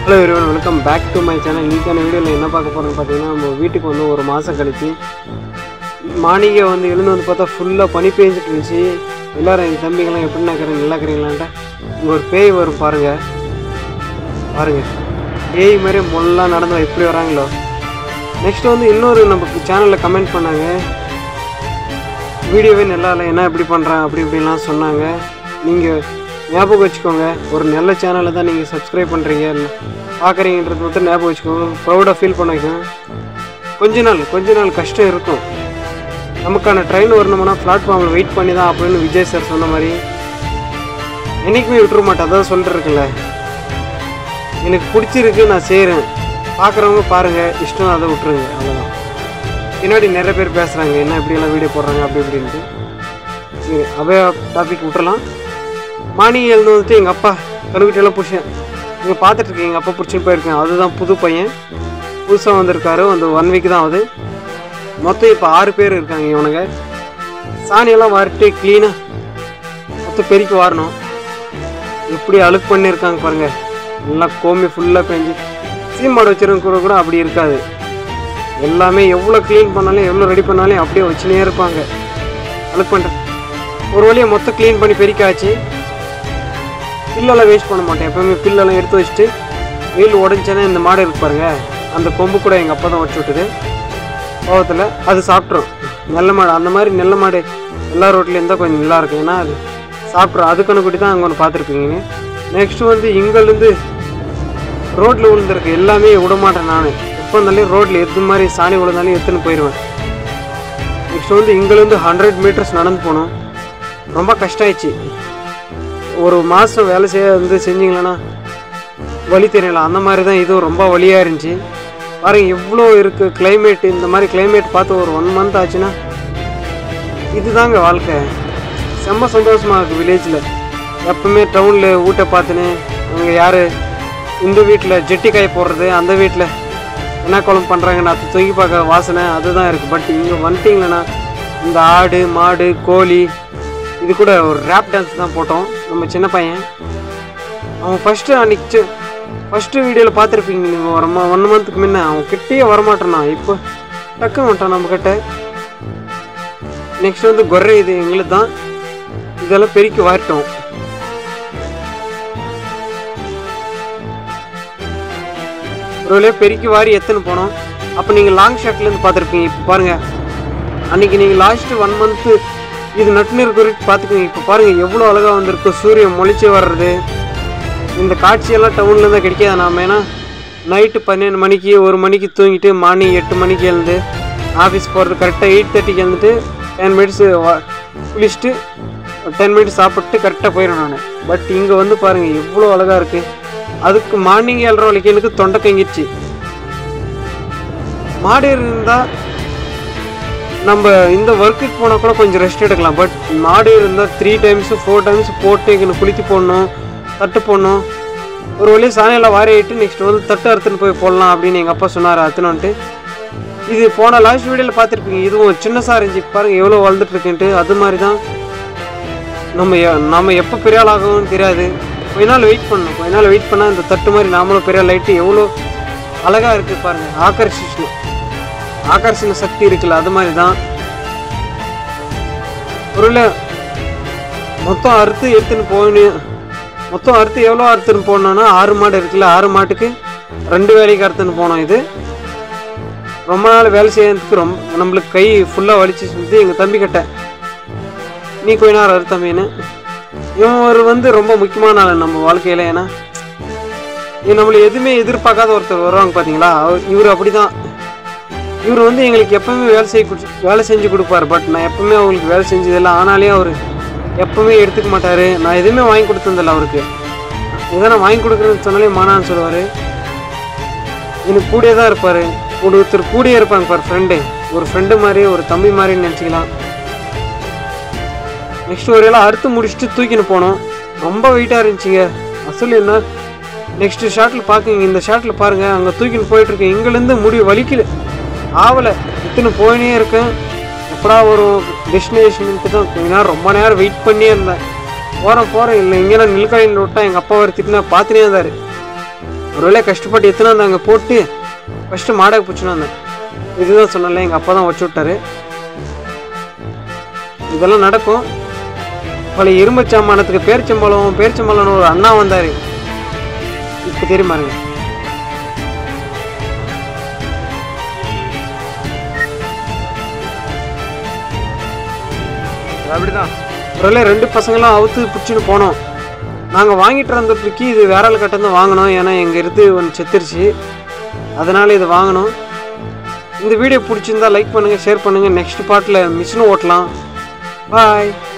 hello everyone welcome back to my channel இன்றைக்கான வீடியோவில் என்ன பார்க்க போகிறோம்னு பார்த்தீங்கன்னா நம்ம வீட்டுக்கு வந்து ஒரு மாதம் கழிச்சு மார்னிங்கே வந்து எழுந்து வந்து பார்த்தா ஃபுல்லாக பனி பெஞ்சிட்டு இருந்துச்சு எல்லாரும் எங்கள் தம்பிங்கெல்லாம் எப்படி இருக்கிறீங்க நல்லா இருக்கிறீங்களான்ட்டு இங்கே ஒரு பேய் வரும் பாருங்கள் பாருங்கள் பேய் மாதிரி முல்லாம் நடந்து எப்படி வராங்களோ நெக்ஸ்ட் வந்து இன்னொரு நம்ம சேனலில் கமெண்ட் பண்ணாங்க வீடியோவே நல்லா இல்லை என்ன இப்படி பண்ணுறேன் அப்படி இப்படிலாம் சொன்னாங்க நீங்கள் ஞாபகம் வச்சுக்கோங்க ஒரு நல்ல சேனலை தான் நீங்கள் சப்ஸ்கிரைப் பண்ணுறீங்க பார்க்குறீங்கன்றது மட்டும் ஞாபகம் வச்சுக்கோங்க ப்ரௌடாக ஃபீல் பண்ண வைக்கும் கொஞ்ச நாள் கொஞ்ச நாள் கஷ்டம் இருக்கும் நமக்கான ட்ரெயின் வரணும்னா பிளாட்ஃபார்மில் வெயிட் பண்ணி தான் அப்படின்னு விஜய் சார் சொன்ன மாதிரி என்றைக்குமே விட்டுற மாட்டேன் அதான் சொல்லிட்டுருக்குல்ல எனக்கு பிடிச்சிருக்கு நான் செய்கிறேன் பார்க்குறவங்க பாருங்கள் இஷ்டம் அதை விட்டுருங்க அவ்வளோதான் பின்னாடி நிறைய பேர் பேசுகிறாங்க என்ன இப்படியெல்லாம் வீடியோ போடுறாங்க அப்படி இப்படின்ட்டு சரி அவே டாபிக் விட்டுறலாம் மார்னிங் எழுந்து வந்துட்டு எங்கள் அப்பா கழுவிட்டெல்லாம் பிடிச்சேன் நீங்கள் பார்த்துட்ருக்கீங்க எங்கள் அப்பா பிடிச்சின்னு போயிருக்கேன் அதுதான் புது பையன் புதுசாக வந்திருக்காரு அந்த ஒன் வீக் தான் ஆகுது மொத்தம் இப்போ ஆறு பேர் இருக்காங்க இவனுங்க சாணியெல்லாம் வாரிட்டு க்ளீனாக மொத்தம் பெருக்கி வாரணும் எப்படி அழுக்கு பண்ணியிருக்காங்க பாருங்கள் நல்லா கோமி ஃபுல்லாக பெஞ்சு சீமாடு வச்சிருக்க கூட கூட அப்படி இருக்காது எல்லாமே எவ்வளோ க்ளீன் பண்ணாலும் எவ்வளோ ரெடி பண்ணாலும் அப்படியே வச்சுனே இருப்பாங்க அழுக்கு பண்ணுறேன் ஒரு வழியாக மொத்தம் க்ளீன் பண்ணி பெருக்காச்சு பில்லெல்லாம் வேஸ்ட் பண்ண மாட்டேன் எப்பவுமே பில்லெல்லாம் எடுத்து வச்சுட்டு வெயில் உடஞ்சானே இந்த மாடு இருக்கு பாருங்க அந்த கொம்பு கூட எங்கள் அப்பா தான் வச்சு விட்டுது கோவத்தில் அது சாப்பிட்ரும் நெல்ல மாடு அந்த மாதிரி நெல்ல மாடு எல்லா ரோட்லேயும் இருந்தால் கொஞ்சம் நல்லா இருக்கும் ஏன்னா அது சாப்பிட்ரும் அதுக்கான குட்டி தான் அங்கே ஒன்று பார்த்துருப்பீங்க நெக்ஸ்ட்டு வந்து இங்கேருந்து ரோட்டில் விழுந்திருக்கு எல்லாமே விட மாட்டேன் நான் எப்போ இருந்தாலும் ரோட்டில் எது மாதிரி சாணி விழுந்தாலும் எடுத்துன்னு போயிடுவேன் நெக்ஸ்ட் வந்து இங்கேருந்து ஹண்ட்ரட் மீட்டர்ஸ் நடந்து போனோம் ரொம்ப கஷ்டம் ஆயிடுச்சு ஒரு மாதம் வேலை செய்ய வந்து செஞ்சிங்களேன்னா வலி தெரியல அந்த மாதிரி தான் இதுவும் ரொம்ப வலியாக இருந்துச்சு பாருங்க எவ்வளோ இருக்குது climate இந்த மாதிரி climate பார்த்து ஒரு ஒன் மந்த் ஆச்சுன்னா இதுதாங்க வாழ்க்கை செம்ம சந்தோஷமாக இருக்குது வில்லேஜில் எப்பவுமே டவுனில் வீட்டை பார்த்துன்னு அங்கே யார் இந்த வீட்டில் ஜெட்டி காய போடுறது அந்த வீட்டில் என்ன குழம்பு பண்ணுறாங்கன்னு அது தூக்கி பார்க்க வாசனை அதுதான் இருக்குது பட் இங்கே வந்துட்டிங்களேன்னா இந்த ஆடு மாடு கோழி இது கூட ஒரு ரேப் டான்ஸ் தான் போட்டோம் நம்ம சின்ன பையன் அவன் ஃபஸ்ட்டு அன்னைக்கு ஃபஸ்ட்டு வீடியோவில் பார்த்துருப்பீங்க நீங்கள் ஒரு ஒன் மந்த்துக்கு முன்ன அவன் கிட்டேயே வரமாட்டானா இப்போ டக்குன்னு வந்துட்டான் நம்மக்கிட்ட நெக்ஸ்ட் வந்து கொர்ரை இது எங்களுக்கு தான் இதெல்லாம் பெருக்கி வாரிட்டோம் ஒரு வழியாக பெருக்கி வாரி எத்தனை போனோம் அப்போ நீங்கள் லாங் ஷாட்லேருந்து பார்த்துருப்பீங்க இப்போ பாருங்கள் அன்னைக்கு நீங்கள் லாஸ்ட்டு ஒன் மந்த்து இது நட்டுன்னு இருக்கிற பார்த்துக்கோங்க இப்போ பாருங்கள் எவ்வளோ அழகாக வந்திருக்கு சூரியன் மொழிச்சு வர்றது இந்த காட்சியெல்லாம் டவுனில் தான் கிடைக்காது நாம ஏன்னா நைட்டு பன்னெண்டு மணிக்கு ஒரு மணிக்கு தூங்கிட்டு மார்னிங் எட்டு மணிக்கு எழுந்து ஆஃபீஸ் போகிறது கரெக்டாக எயிட் தேர்ட்டிக்கு எழுந்துட்டு டென் மினிட்ஸ் குளிச்சுட்டு டென் மினிட்ஸ் சாப்பிட்டு கரெக்டாக போயிடும் நான் பட் இங்கே வந்து பாருங்கள் எவ்வளோ அழகாக இருக்குது அதுக்கு மார்னிங் ஏழரை வரைக்கும் எனக்கு தொண்டை கங்கிடுச்சு மாடு இருந்தால் நம்ம இந்த ஒர்க்குக்கு போனால் கூட கொஞ்சம் ரெஸ்ட் எடுக்கலாம் பட் மாடு இருந்தால் த்ரீ டைம்ஸு ஃபோர் டைம்ஸ் போட்டு இங்கே குளித்து போடணும் தட்டு போடணும் ஒரு வழி சாணியில் வாரிட்டு நெக்ஸ்ட் வந்து தட்டு அறுத்துன்னு போய் போடலாம் அப்படின்னு எங்கள் அப்பா சொன்னார் அறுத்துன்னு வந்துட்டு இது போன லாஸ்ட் வீடியோவில் பார்த்துருப்பீங்க இதுவும் சின்னசாக இருந்துச்சு பாருங்கள் எவ்வளோ வளர்ந்துட்டு இருக்குன்ட்டு அது மாதிரி தான் நம்ம எ- நம்ம எப்போ பெரிய ஆள் ஆகும்னு தெரியாது கொஞ்ச நாள் வெயிட் பண்ணணும் கொஞ்ச நாள் வெயிட் பண்ணால் இந்த தட்டு மாதிரி நாமளும் பெரிய லைட்டு எவ்வளோ அழகாக இருக்குது பாருங்கள் ஆக்கர்ஷிஷன் ஆகர்ஷண சக்தி இருக்குல்ல அது மாதிரி தான் பொருளை மொத்தம் அறுத்து எடுத்துன்னு போகணும் மொத்தம் அறுத்து எவ்வளோ அறுத்துன்னு போனோம்னா ஆறு மாடு இருக்குல்ல ஆறு மாட்டுக்கு ரெண்டு வேலைக்கு அறுத்துன்னு போனோம் இது ரொம்ப நாள் வேலை செய்யறதுக்கு ரொம்ப நம்மளுக்கு கை ஃபுல்லாக வலிச்சு சுற்றி எங்கள் தம்பி கிட்ட நீ கொஞ்ச நேரம் அறுத்த மீன் இவன் ஒரு வந்து ரொம்ப முக்கியமான ஆள் நம்ம வாழ்க்கையில் ஏன்னா இது நம்மளை எதுவுமே எதிர்பார்க்காத ஒருத்தர் வருவாங்க பார்த்தீங்களா அவர் இவர் அப்படி தான் இவர் வந்து எங்களுக்கு எப்பவுமே வேலை செய்ய குடி- வேலை செஞ்சு கொடுப்பாரு பட் நான் எப்பவுமே அவங்களுக்கு வேலை செஞ்சதில்லை ஆனாலே அவர் எப்பவுமே எடுத்துக்க மாட்டார் நான் எதுவுமே வாங்கி கொடுத்ததில்ல அவருக்கு எதனா வாங்கி கொடுக்குறேன்னு சொன்னாலே மானான்னு சொல்லுவார் எனக்கு கூடயே தான் இருப்பார் ஒருத்தர் கூடயே இருப்பாங்க பார் ஃப்ரெண்டு ஒரு ஃப்ரெண்டு மாதிரி ஒரு தம்பி மாதிரின்னு நினச்சிக்கலாம் நெக்ஸ்ட் ஒரு எல்லாம் அறுத்து முடிச்சுட்டு தூக்கின்னு போனோம் ரொம்ப வெயிட்டாக இருந்துச்சுங்க அசல் என்ன நெக்ஸ்ட் ஷாட்டில் பார்க்குங்க இந்த ஷாட்டில் பாருங்கள் அங்கே தூக்கின்னு போயிட்டுருக்கேன் இங்கேருந்து முடி வலிக்கல ஆவலை இத்தனை போயினே இருக்கேன் எப்படா ஒரு டெஸ்டினேஷனுக்கு தான் கொஞ்ச நேரம் ரொம்ப நேரம் வெயிட் பண்ணியே இருந்தேன் போகிறேன் போகிறேன் இல்லை இங்கே நில்கடையில் விட்டா எங்கள் அப்பா வர திட்டினா பார்த்துனே இருந்தார் ஒரு வேளை கஷ்டப்பட்டு எத்தனை வந்தாங்க போட்டு ஃபஸ்ட்டு மாடை பிடிச்சின்னு வந்தேன் இதுதான் சொன்னல எங்கள் அப்பா தான் வச்சு விட்டாரு இதெல்லாம் நடக்கும் பழைய இரும்பு சாமானத்துக்கு பேரிச்சம்பழம் பேரிச்சம்பழம்னு ஒரு அண்ணா வந்தார் இப்போ தெரியுமாருங்க அப்படிதான் ஒருவேளை ரெண்டு பசங்களும் அவுத்து பிடிச்சின்னு போனோம் நாங்கள் வாங்கிட்டு வந்ததுக்கு இது வேற ஆள் கட்ட தான் வாங்கினோம் ஏன்னா எங்கள் இருந்து ஒன்று செத்துருச்சு அதனால் இது வாங்கினோம் இந்த வீடியோ பிடிச்சிருந்தா லைக் பண்ணுங்கள் ஷேர் பண்ணுங்கள் நெக்ஸ்ட் பார்ட்டில் மிஷினும் ஓட்டலாம் பாய்